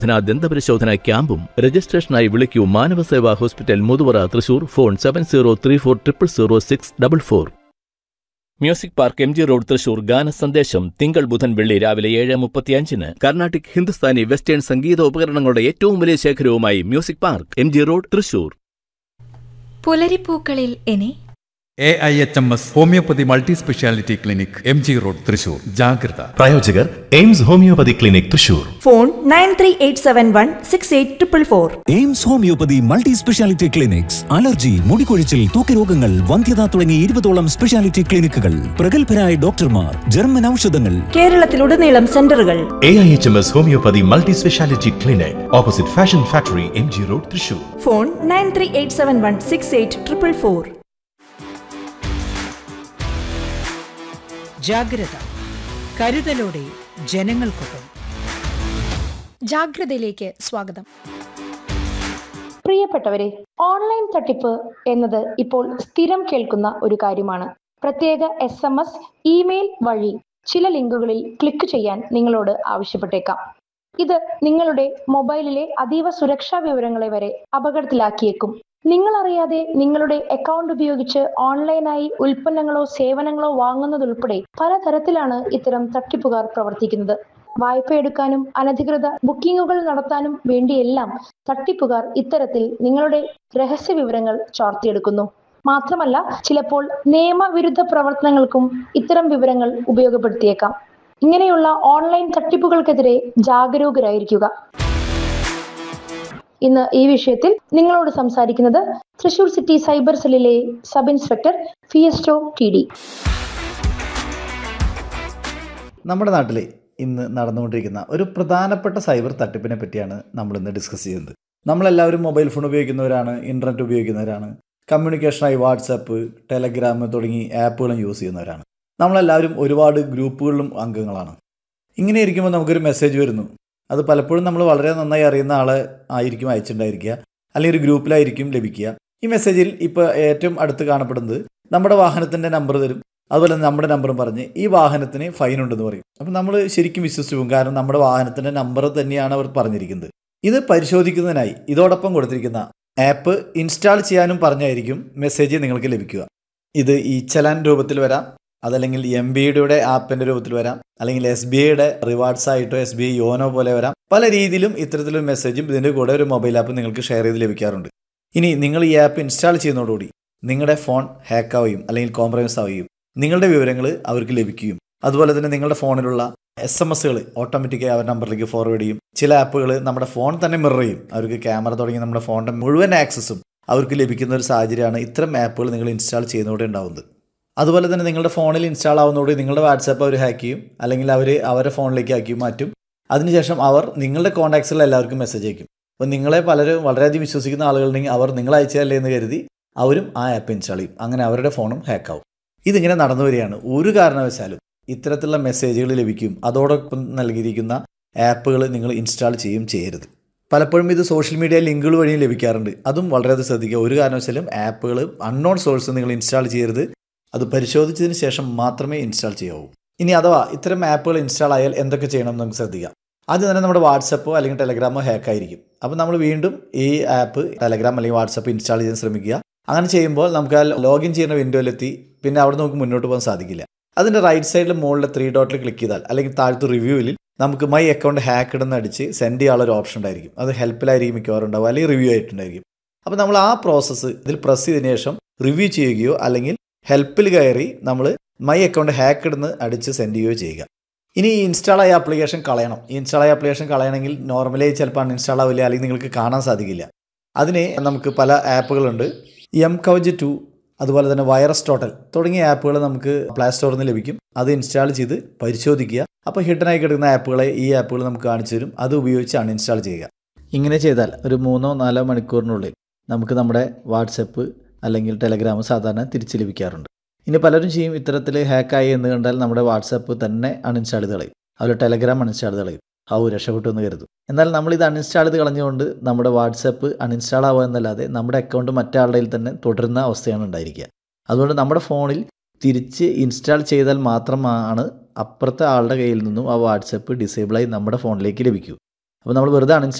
ധനാ ദന്തപരിശോധന ക്യാമ്പും രജിസ്ട്രേഷനായി വിളിക്കൂ Manavaseva hospital Muthuvara Thrissur phone seven zero three four triple zero six double four Music Park M G road Thrissur ഗാന സന്ദേശം തിങ്കൾ ബുധൻ വെള്ളി രാവിലെ ഏഴ് മുപ്പത്തിയഞ്ചിന് കർണാട്ടിക് ഹിന്ദുസ്ഥാനി വെസ്റ്റേൺ സംഗീത ഉപകരണങ്ങളുടെ ഏറ്റവും വലിയ ശേഖരവുമായി Music Park M G road Thrissur പുലരിപ്പൂക്കളിൽ ഇനി A I H M S homoeopathy multi speciality clinic M G road Thrissur ജാഗ്രത പ്രായോജകർ Aims homoeopathy clinic Thrissur phone nine three eight seven one six eight triple four Aims homoeopathy multi speciality clinics allergy മുടികൊഴിച്ചിൽ തൂക്കരോഗങ്ങൾ വന്ധ്യത തുടങ്ങി ഇരുപതോളം speciality ക്ലിനിക്കുകൾ പ്രഗത്ഭരായ ഡോക്ടർമാർ ജർമ്മൻ ഔഷധങ്ങൾ കേരളത്തിലുടനീളം സെന്ററുകൾ A I H M S homoeopathy multi speciality clinic opposite Fashion Factory M G road Thrissur phone nine three eight seven one six eight triple four ജാഗ്രത കരുതലോടെ ജനങ്ങൾക്കൊപ്പം ജാഗ്രതയിലേക്ക് സ്വാഗതം പ്രിയപ്പെട്ടവരെ ഓൺലൈൻ തട്ടിപ്പ് എന്നത് ഇപ്പോൾ സ്ഥിരം കേൾക്കുന്ന ഒരു കാര്യമാണ് പ്രത്യേക എസ് എം എസ് ഇമെയിൽ വഴി ചില ലിങ്കുകളിൽ ക്ലിക്ക് ചെയ്യാൻ നിങ്ങളോട് ആവശ്യപ്പെട്ടേക്കാം ഇത് നിങ്ങളുടെ മൊബൈലിലെ അതീവ സുരക്ഷാ വിവരങ്ങളെ വരെ അപകടത്തിലാക്കിയേക്കും നിങ്ങൾ അറിയാതെ നിങ്ങളുടെ അക്കൗണ്ട് ഉപയോഗിച്ച് ഓൺലൈനായി ഉൽപ്പന്നങ്ങളോ സേവനങ്ങളോ വാങ്ങുന്നതുൾപ്പെടെ പലതരത്തിലാണ് ഇത്തരം തട്ടിപ്പുകാർ പ്രവർത്തിക്കുന്നത് വായ്പ എടുക്കാനും അനധികൃത ബുക്കിങ്ങുകൾ നടത്താനും വേണ്ടിയെല്ലാം തട്ടിപ്പുകാർ ഇത്തരത്തിൽ നിങ്ങളുടെ രഹസ്യ വിവരങ്ങൾ ചോർത്തിയെടുക്കുന്നു മാത്രമല്ല ചിലപ്പോൾ നിയമവിരുദ്ധ പ്രവർത്തനങ്ങൾക്കും ഇത്തരം വിവരങ്ങൾ ഉപയോഗപ്പെടുത്തിയേക്കാം ഇങ്ങനെയുള്ള ഓൺലൈൻ തട്ടിപ്പുകൾക്കെതിരെ ജാഗരൂകരായിരിക്കുക ഇന്ന് ഈ വിഷയത്തിൽ നിങ്ങളോട് സംസാരിക്കുന്നത് തൃശൂർ സിറ്റി സൈബർ സെല്ലിലെ സബ് ഇൻസ്പെക്ടർ ഫിയസ്റ്റോ ടി ഡി നമ്മുടെ നാട്ടിൽ ഇന്ന് നടന്നുകൊണ്ടിരിക്കുന്ന ഒരു പ്രധാനപ്പെട്ട സൈബർ തട്ടിപ്പിനെ പറ്റിയാണ് നമ്മൾ ഇന്ന് ഡിസ്കസ് ചെയ്യുന്നത് നമ്മളെല്ലാവരും മൊബൈൽ ഫോൺ ഉപയോഗിക്കുന്നവരാണ് ഇൻ്റർനെറ്റ് ഉപയോഗിക്കുന്നവരാണ് കമ്മ്യൂണിക്കേഷനായി വാട്സപ്പ് ടെലഗ്രാം തുടങ്ങി ആപ്പുകളും യൂസ് ചെയ്യുന്നവരാണ് നമ്മളെല്ലാവരും ഒരുപാട് ഗ്രൂപ്പുകളിലും അംഗങ്ങളാണ് ഇങ്ങനെ ഇരിക്കുമ്പോൾ നമുക്കൊരു മെസ്സേജ് വരുന്നു അത് പലപ്പോഴും നമ്മൾ വളരെ നന്നായി അറിയുന്ന ആളെ ആയിരിക്കും അയച്ചിട്ടുണ്ടായിരിക്കുക അല്ലെങ്കിൽ ഒരു ഗ്രൂപ്പിലായിരിക്കും ലഭിക്കുക ഈ മെസ്സേജിൽ ഇപ്പോൾ ഏറ്റവും അടുത്ത് കാണപ്പെടുന്നത് നമ്മുടെ വാഹനത്തിൻ്റെ നമ്പർ തരും അതുപോലെ തന്നെ നമ്മുടെ നമ്പറും പറഞ്ഞ് ഈ വാഹനത്തിന് ഫൈൻ ഉണ്ടെന്ന് പറയും അപ്പം നമ്മൾ ശരിക്കും വിശ്വസിച്ചു പോകും കാരണം നമ്മുടെ വാഹനത്തിൻ്റെ നമ്പർ തന്നെയാണ് അവർ പറഞ്ഞിരിക്കുന്നത് ഇത് പരിശോധിക്കുന്നതിനായി ഇതോടൊപ്പം കൊടുത്തിരിക്കുന്ന ആപ്പ് ഇൻസ്റ്റാൾ ചെയ്യാനും പറഞ്ഞായിരിക്കും മെസ്സേജ് നിങ്ങൾക്ക് ലഭിക്കുക ഇത് ഈ ചലാൻ രൂപത്തിൽ വരാം അതല്ലെങ്കിൽ എം ബി ഡിയുടെ ആപ്പിൻ്റെ രൂപത്തിൽ വരാം അല്ലെങ്കിൽ എസ് ബി ഐയുടെ റിവാർഡ്സ് ആയിട്ടോ എസ് ബി ഐ യോനോ പോലെ വരാം പല രീതിയിലും ഇത്തരത്തിലൊരു മെസ്സേജും ഇതിൻ്റെ കൂടെ ഒരു മൊബൈൽ ആപ്പ് നിങ്ങൾക്ക് ഷെയർ ചെയ്ത് ലഭിക്കാറുണ്ട് ഇനി നിങ്ങൾ ഈ ആപ്പ് ഇൻസ്റ്റാൾ ചെയ്യുന്നതോടുകൂടി നിങ്ങളുടെ ഫോൺ ഹാക്ക് ആവുകയും അല്ലെങ്കിൽ കോംപ്രമൈസ് ആവുകയും നിങ്ങളുടെ വിവരങ്ങൾ അവർക്ക് ലഭിക്കുകയും അതുപോലെ തന്നെ നിങ്ങളുടെ ഫോണിലുള്ള എസ് എം എസുകൾ ഓട്ടോമാറ്റിക്കായി അവരുടെ നമ്പറിലേക്ക് ഫോർവേഡ് ചെയ്യും ചില ആപ്പുകൾ നമ്മുടെ ഫോൺ തന്നെ മിറർ ചെയ്യും അവർക്ക് ക്യാമറ തുടങ്ങി നമ്മുടെ ഫോണിൻ്റെ മുഴുവൻ ആക്സസും അവർക്ക് ലഭിക്കുന്ന ഒരു സാഹചര്യമാണ് ഇത്തരം ആപ്പുകൾ നിങ്ങൾ ഇൻസ്റ്റാൾ ചെയ്യുന്നതോടെ ഉണ്ടാവുന്നത് അതുപോലെ തന്നെ നിങ്ങളുടെ ഫോണിൽ ഇൻസ്റ്റാൾ ആവുന്നതോടെ നിങ്ങളുടെ വാട്സാപ്പ് അവർ ഹാക്ക് ചെയ്യും അല്ലെങ്കിൽ അവർ അവരുടെ ഫോണിലേക്ക് ആക്കി മാറ്റും അതിനുശേഷം അവർ നിങ്ങളുടെ കോൺടാക്ട്സിൽ എല്ലാവർക്കും മെസ്സേജ് അയക്കും അപ്പോൾ നിങ്ങളെ പലരും വളരെയധികം വിശ്വസിക്കുന്ന ആളുകളുണ്ടെങ്കിൽ അവർ നിങ്ങൾ അയച്ചതല്ലേ എന്ന് കരുതി അവരും ആ ആപ്പ് ഇൻസ്റ്റാൾ ചെയ്യും അങ്ങനെ അവരുടെ ഫോണും ഹാക്ക് ആവും ഇതിങ്ങനെ നടന്നു വരികയാണ് ഒരു കാരണവശാലും ഇത്തരത്തിലുള്ള മെസ്സേജുകൾ ലഭിക്കും അതോടൊപ്പം നൽകിയിരിക്കുന്ന ആപ്പുകൾ നിങ്ങൾ ഇൻസ്റ്റാൾ ചെയ്യും ചെയ്യരുത് പലപ്പോഴും ഇത് സോഷ്യൽ മീഡിയ ലിങ്കുകൾ വഴിയും ലഭിക്കാറുണ്ട് അതും വളരെയധികം ശ്രദ്ധിക്കുക ഒരു കാരണവശാലും ആപ്പുകൾ അൺനോൺ സോഴ്സ് നിങ്ങൾ ഇൻസ്റ്റാൾ ചെയ്യരുത് അത് പരിശോധിച്ചതിന് ശേഷം മാത്രമേ ഇൻസ്റ്റാൾ ചെയ്യാവൂ ഇനി അഥവാ ഇത്തരം ആപ്പുകൾ ഇൻസ്റ്റാൾ ആയാൽ എന്തൊക്കെ ചെയ്യണം എന്ന് നമുക്ക് ശ്രദ്ധിക്കാം ആദ്യം തന്നെ നമ്മുടെ വാട്സപ്പോ അല്ലെങ്കിൽ ടെലഗ്രാമോ ഹാക്ക് ആയിരിക്കും അപ്പോൾ നമ്മൾ വീണ്ടും ഈ ആപ്പ് ടെലഗ്രാം അല്ലെങ്കിൽ വാട്സപ്പ് ഇൻസ്റ്റാൾ ചെയ്യാൻ ശ്രമിക്കുക അങ്ങനെ ചെയ്യുമ്പോൾ നമുക്ക് ആ ലോഗിൻ ചെയ്യുന്ന വിൻഡോയിലെത്തി പിന്നെ അവിടെ നമുക്ക് മുന്നോട്ട് പോകാൻ സാധിക്കില്ല അതിൻ്റെ റൈറ്റ് സൈഡിൽ മുകളിൽ ത്രീ ഡോട്ടിൽ ക്ലിക്ക് ചെയ്താൽ അല്ലെങ്കിൽ താഴത്തെ റിവ്യൂവിൽ നമുക്ക് മൈ അക്കൗണ്ട് ഹാക്ക്ഡ് എന്ന് അടിച്ച് സെൻഡ് ചെയ്യാനുള്ള ഒരു ഓപ്ഷൻ ഉണ്ടായിരിക്കും അത് ഹെൽപ്പിലായിരിക്കും മിക്കവാറും ഉണ്ടാവും അല്ലെങ്കിൽ റിവ്യൂ ആയിട്ടുണ്ടായിരിക്കും അപ്പോൾ നമ്മൾ ആ പ്രോസസ്സ് ഇതിൽ പ്രസ് ചെയ്തതിന് ശേഷം റിവ്യൂ ചെയ്യുകയോ അല്ലെങ്കിൽ ഹെൽപ്പിൽ കയറി നമ്മൾ മൈ അക്കൗണ്ട് ഹാക്ക്ഡ് എന്ന് അടിച്ച് സെൻഡ് ചെയ്യുകയോ ചെയ്യുക ഇനി ഈ ഇൻസ്റ്റാൾ ആയ ആപ്ലിക്കേഷൻ കളയണം ഈ ഇൻസ്റ്റാൾ ആയ ആപ്ലിക്കേഷൻ കളയണമെങ്കിൽ നോർമലി ചിലപ്പോൾ അൺഇൻസ്റ്റാൾ ആവില്ല അല്ലെങ്കിൽ നിങ്ങൾക്ക് കാണാൻ സാധിക്കില്ല അതിന് നമുക്ക് പല ആപ്പുകളുണ്ട് എം കവജ് ടു അതുപോലെ തന്നെ വൈറസ് ടോട്ടൽ തുടങ്ങിയ ആപ്പുകൾ നമുക്ക് പ്ലേ സ്റ്റോറിൽ നിന്ന് ലഭിക്കും അത് ഇൻസ്റ്റാൾ ചെയ്ത് പരിശോധിക്കുക അപ്പോൾ ഹിഡനായി കിടക്കുന്ന ആപ്പുകളെ ഈ ആപ്പുകൾ നമുക്ക് കാണിച്ചു തരും അത് ഉപയോഗിച്ച് അൺഇൻസ്റ്റാൾ ചെയ്യുക ഇങ്ങനെ ചെയ്താൽ ഒരു മൂന്നോ നാലോ മണിക്കൂറിനുള്ളിൽ നമുക്ക് നമ്മുടെ വാട്സപ്പ് അല്ലെങ്കിൽ ടെലഗ്രാം സാധാരണ തിരിച്ച് ലഭിക്കാറുണ്ട് ഇനി പലരും ചെയ്യും ഇത്തരത്തിൽ ഹാക്കായി എന്ന് കണ്ടാൽ നമ്മുടെ വാട്സപ്പ് തന്നെ അൺഇൻസ്റ്റാൾ ചെയ്ത് കളയും അതുപോലെ ടെലഗ്രാം അൺഇൻസ്റ്റാൾ ചെയ്ത് കളയും ഔ രക്ഷപ്പെട്ടു എന്ന് കരുതും എന്നാൽ നമ്മൾ ഇത് അൺഇൻസ്റ്റാൾ ചെയ്ത് കളഞ്ഞുകൊണ്ട് നമ്മുടെ വാട്സപ്പ് അൺഇൻസ്റ്റാൾ ആവുക എന്നല്ലാതെ നമ്മുടെ അക്കൗണ്ട് മറ്റാളുടെ തന്നെ തുടരുന്ന അവസ്ഥയാണ് ഉണ്ടായിരിക്കുക അതുകൊണ്ട് നമ്മുടെ ഫോണിൽ തിരിച്ച് ഇൻസ്റ്റാൾ ചെയ്താൽ മാത്രമാണ് അപ്പുറത്തെ ആളുടെ കയ്യിൽ നിന്നും ആ വാട്സപ്പ് ഡിസേബിളായി നമ്മുടെ ഫോണിലേക്ക് ലഭിക്കൂ അപ്പോൾ നമ്മൾ വെറുതെ